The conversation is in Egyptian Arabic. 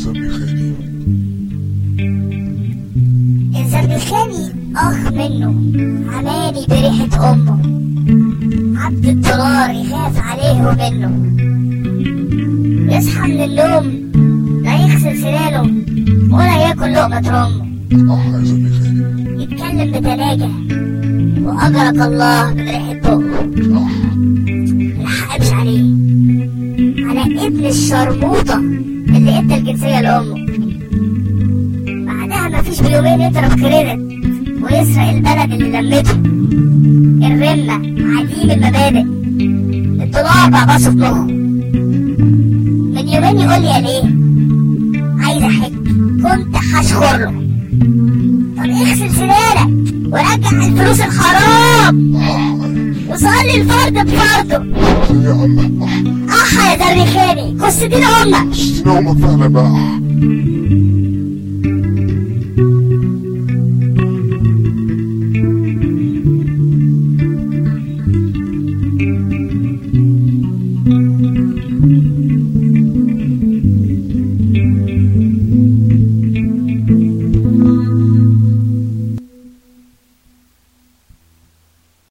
الزمخاني الزربخاني اخ منه عمالي بريحة امه عبد الدولار يخاف عليه ومنه يصحى من النوم لا يغسل سنانه ولا ياكل لقمة امه صح يا زمخاني يتكلم بتلاجة وأجرك الله من ريحة بقه صح الحق مش عليه على ابن الشرموطة اللي ادى الجنسية لأمه بعدها مفيش بيومين يضرب كريدت ويسرق البلد اللي لمته الرمة عديم المبادئ الدولار بقى باص في مخه من يومين يقول لي يا ليه عايز احج كنت هشخر له طب اغسل سنانك ورجع الفلوس الحرام وصلي الفرد بفرضه صح يا عم صح احا يا زرخاني قصتين امك اشتنا امك فعلا بقى